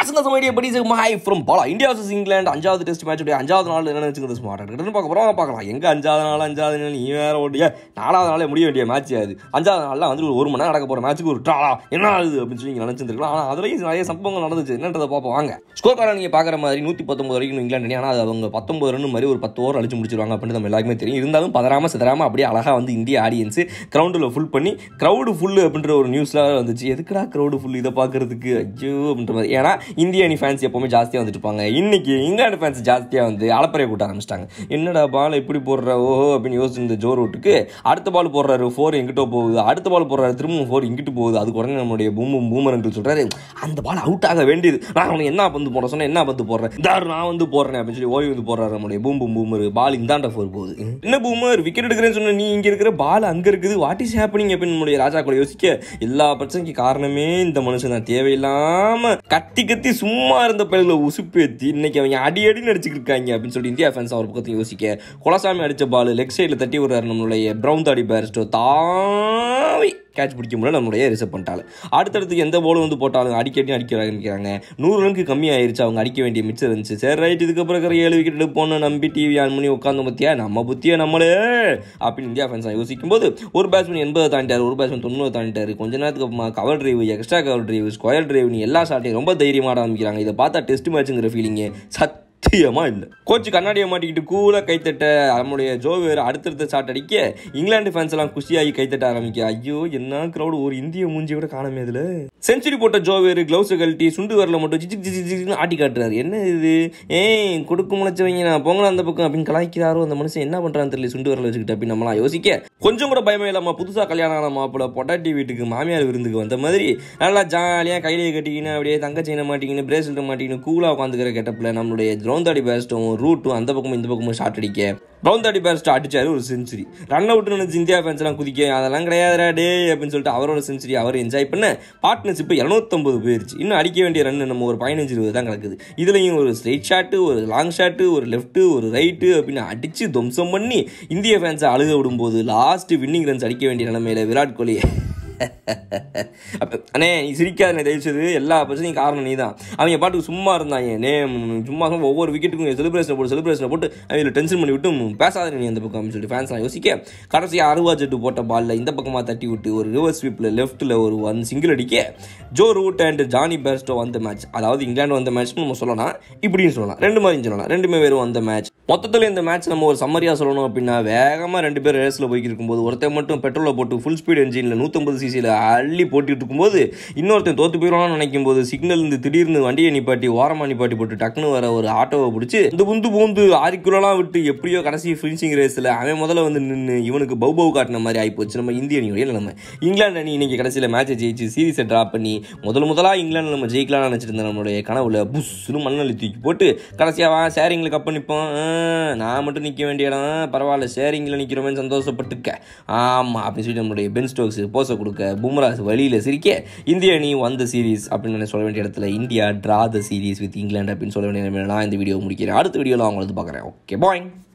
வாசன சமையல் படி hi from Bala India versus England அஞ்சாவது டெஸ்ட் மேட்ச் அஞ்சாவது நாள் என்ன வச்சுக்கிறது ஸ்மார்ட் கிட்ட பார்க்க போகிறோம் பார்க்கலாம் எங்க அஞ்சாவது நாள் அஞ்சாவது நாள் நீ வேற ஓட்டிய நாலாவது நாளே முடிய வேண்டிய மேட்ச் அது அஞ்சாவது நாள்லாம் வந்து ஒரு ஒரு மணி நேரம் நடக்க போகிற மேட்ச்சுக்கு ஒரு ட்ராலா என்ன ஆகுது அப்படின்னு சொல்லி நீங்கள் நினச்சிருக்கலாம் ஆனால் அதுலேயும் நிறைய சம்பவங்கள் நடந்துச்சு என்னன்றதை பார்ப்போம் வாங்க ஸ்கோர் கார்டை நீங்கள் பார்க்குற மாதிரி நூற்றி பத்தொம்பது வரைக்கும் இங்கிலாந்து அணி ஆனால் அது அவங்க பத்தொம்பது ரன் மாதிரி ஒரு பத்து ஓவர் அழிச்சு முடிச்சிருவாங்க அப்படின்னு நம்ம எல்லாருக்குமே தெரியும் இருந்தாலும் பதறாம சிதறாம அப்படியே அழகாக வந்து இந்திய ஆடியன்ஸ் கிரவுண்டில் ஃபுல் பண்ணி க்ரௌடு ஃபுல் அப்படின்ற ஒரு நியூஸ்லாம் வந்துச்சு எதுக்குடா க்ரௌடு ஃபுல் இதை பார்க்கறதுக்கு ஐயோ அப்படின்ற மாதிரி ஏன்னா இந்திய அணி ஃபேன்ஸ் எப்பவுமே ஜாஸ்தியாக வந்துட்டு இருப்பாங்க இன்னைக்கு இங்கிலாந்து ஃபேன்ஸ் ஜாஸ்தியாக வந்து அளப்பறைய கூட்ட ஆரம்பிச்சிட்டாங்க என்னடா பால் எப்படி போடுற ஓஹோ அப்படின்னு யோசிச்சிருந்த ஜோர் விட்டுக்கு அடுத்த பால் போடுறாரு ஃபோர் எங்கிட்டோ போகுது அடுத்த பால் போடுறாரு திரும்ப ஃபோர் இங்கிட்டு போகுது அதுக்கு உடனே நம்மளுடைய பூமும் பூமரங்கள் சொல்றாரு அந்த பால் அவுட் ஆக வேண்டியது நான் உனக்கு என்ன பந்து போட சொன்னேன் என்ன பந்து போடுறேன் தாரு நான் வந்து போடுறேன் அப்படின்னு சொல்லி ஓய்வு வந்து போடுறாரு நம்மளுடைய பூம் பூம் பூமர் பால் இந்தாண்ட ஃபோர் போகுது என்ன பூமர் விக்கெட் எடுக்கிறேன்னு சொன்ன நீ இங்க இருக்கிற பால் அங்க இருக்குது வாட் இஸ் ஹேப்பனிங் அப்படின்னு நம்மளுடைய ராஜா கூட யோசிக்க எல்லா பிரச்சனைக்கு காரணமே இந்த மனுஷன் தான் தேவையில்லாம கத்தி கத்தி சும்மா இருந்த பயில உசுப்பேத்தி இன்னைக்கு அவங்க அடி அடி நடிச்சுக்கிட்டு இருக்காங்க அப்படின்னு சொல்லி இந்தியா ஃபேன்ஸ் அவர் பக்கத்தையும் யோசிக்க குலசாமி அடிச்ச பால் லெக் சைடில் தட்டி விடுறாரு நம்மளுடைய ப்ரௌன் தாடி பேரிஸ்டோ தாவி கேட்ச் பிடிக்க முடியல நம்மளுடைய ரிசர்வ் பண்ணிட்டாங்க அடுத்தடுத்து எந்த போலும் வந்து போட்டாலும் அடிக்கடி அடிக்க ஆரம்பிக்கிறாங்க நூறு ரனுக்கு கம்மி ஆயிருச்சு அவங்க அடிக்க வேண்டிய மிச்சம் இருந்துச்சு சரி ரைட் இதுக்கப்புறம் இருக்கிற ஏழு விக்கெட் எடுப்போம்னு நம்பி டிவி ஆன் பண்ணி உட்காந்து பத்தியா நம்ம புத்தியா நம்மளே அப்படின்னு இந்தியா ஃபேன்ஸ் யோசிக்கும் போது ஒரு பேட்ஸ்மேன் எண்பது தாண்டிட்டார் ஒரு பேட்ஸ்மேன் தொண்ணூறு தாண்டிட்டார் கொஞ்ச நேரத்துக்கு அப்புறமா cover drive extra cover drive square drive நீ எல்லா ஷாட்டையும் ரொம்ப தைரியமாக ஆரம்பிக்கிறாங்க இதை பார்த்தா டெஸ்ட் மேட்ச்சுங்கிற ஃபீலிங்கு சத் சத்தியமா இல்லை கோச் கண்ணாடியை மாட்டிக்கிட்டு கூலாக கைத்தட்ட நம்மளுடைய ஜோவேர் அடுத்தடுத்த ஷாட் அடிக்க இங்கிலாந்து ஃபேன்ஸ் எல்லாம் குஷியாகி கைத்தட்ட ஆரம்பிக்க ஐயோ என்ன க்ரௌடு ஒரு இந்திய மூஞ்சி கூட காணமே அதுல செஞ்சுரி போட்ட ஜோவேர் கிளவுஸ் கழட்டி சுண்டு வரல மட்டும் ஜிஜிக் ஜிஜிக் ஜிஜிக்னு ஆட்டி காட்டுறாரு என்ன இது ஏய் கொடுக்கு முளைச்சவங்க நான் போங்கலாம் அந்த பக்கம் அப்படின்னு கலாய்க்கிறாரோ அந்த மனுஷன் என்ன பண்றான்னு தெரியல சுண்டு வரல வச்சுக்கிட்டு அப்படின்னு நம்மளாம் யோசிக்க கொஞ்சம் கூட பயமே இல்லாம புதுசா கல்யாணம் ஆன மாப்பிள்ள பொட்டாட்டி வீட்டுக்கு மாமியார் விருந்துக்கு வந்த மாதிரி நல்லா ஜாலியாக கையிலேயே கட்டிக்கின்னு அப்படியே தங்க செயினை மாட்டிக்கின்னு பிரேஸ்லெட் மாட்டிக்கின்னு கூலாக உட்காந்துக்கிற கெட்டப்பில் நம்மளுடைய த்ரோந்தாடி பேஸ்ட்டும் ரூட்டும் அந்த பக்கமும் இந்த பக்கமும் ஷாட் அடிக்க ப்ரௌந்தாடி பேஸ்ட் அடிச்சாரு ஒரு செஞ்சுரி ரன் அவுட் நினைச்சு இந்தியா ஃபேன்ஸ் எல்லாம் குதிக்க அதெல்லாம் கிடையாதுடா டே அப்படின்னு சொல்லிட்டு அவரோட செஞ்சுரி அவர் என்ஜாய் பண்ண பார்ட்னர்ஷிப் இரநூத்தம்பது போயிருச்சு இன்னும் அடிக்க வேண்டிய ரன் நம்ம ஒரு பதினஞ்சு இருபது தான் கிடக்குது இதுலையும் ஒரு ஸ்ட்ரெயிட் ஷாட்டு ஒரு லாங் ஷாட்டு ஒரு லெஃப்ட்டு ஒரு ரைட்டு அப்படின்னு அடிச்சு துவம்சம் பண்ணி இந்திய ஃபேன்ஸை அழுக விடும்போது லாஸ்ட் வின்னிங் ரன்ஸ் அடிக்க வேண்டிய நிலைமையில விராட் கோலி அண்ணே நீ சிரிக்காத தயவுச்சது எல்லா பிரச்சனையும் காரணம் நீ தான் அவங்க பாட்டுக்கு சும்மா இருந்தாங்க நே சும்மா ஒவ்வொரு விக்கெட்டுக்கும் செலிப்ரேஷனை போட்டு செலிப்ரேஷனை போட்டு அவங்களை டென்ஷன் பண்ணி விட்டு பேசாத நீ அந்த பக்கம் சொல்லிட்டு ஃபேன்ஸ்லாம் யோசிக்க கடைசியாக அறுபா ஜெட்டு போட்ட பாலில் இந்த பக்கமாக தட்டி விட்டு ஒரு ரிவர்ஸ் ஸ்வீப்பில் லெஃப்ட்டில் ஒரு ஒன் சிங்கிள் அடிக்க Joe Root and Johnny Bairstow வந்த மேட்ச் அதாவது இங்கிலாந்து வந்த மேட்ச்னு நம்ம சொல்லலாம் இப்படின்னு சொல்லலாம் ரெண்டு மாதிரி சொல்லலாம் ரெண்டுமே வெறும் வந்த மேட்ச் மொத்தத்தில் இந்த மேட்ச் நம்ம ஒரு சம்மரியாக சொல்லணும் அப்படின்னா வேகமாக ரெண்டு பேர் ரேஸில் போய்க்கு இருக்கும்போது ஒருத்தன் மட்டும் பெட்ரோலை போட்டு ஃபுல் ஸ்பீட் என்ஜினில் நூற்றம்பது சிசியில் அள்ளி போட்டுட்டு இருக்கும்போது இன்னொருத்தன் தோத்து போயிடுவான்னு நினைக்கும் போது சிக்னல் இருந்து திடீர்னு வண்டியை நிப்பாட்டி ஓரமாக நிப்பாட்டி போட்டு டக்குன்னு வர ஒரு ஆட்டோவை பிடிச்சி இந்த புந்து பூந்து ஆறு கிலோலாம் விட்டு எப்படியோ கடைசி ஃபினிஷிங் ரேஸில் அவன் முதல்ல வந்து நின்று இவனுக்கு பௌ பௌ காட்டின மாதிரி ஆகிப்போச்சு நம்ம இந்திய அணியுடைய நிலைமை இங்கிலாந்து அணி இன்னைக்கு கடைசியில் மேட்சை ஜெயிச்சு சீரிஸை ட்ராப் பண்ணி முதல் முதலாக இங்கிலாந்து நம்ம ஜெயிக்கலாம்னு நினச்சிட்டு இருந்த நம்மளுடைய கனவுல புஷ்னு மண்ணள்ளி தூக்கி போட்டு கடைசியாக வா ஷேரிங்கில் கப்ப நிற்போம் நான் மட்டும் நிற்க வேண்டிய இடம் பரவாயில்ல ஷேரிங்கில் நிற்கிறோமே சந்தோஷப்பட்டுக்க ஆமாம் அப்படின்னு சொல்லி நம்மளுடைய பென் ஸ்டோக்ஸ் போஸை கொடுக்க பும்ராஸ் வழியில் சிரிக்க இந்திய அணி வந்த சீரீஸ் அப்படின்னு நான் சொல்ல வேண்டிய இடத்துல India draw the series with England அப்படின்னு சொல்ல வேண்டிய நிலைமையில நான் இந்த வீடியோ முடிக்கிறேன் அடுத்த வீடியோவில் அவங்களுக்கு பார்க்குறேன் ஓகே பாய்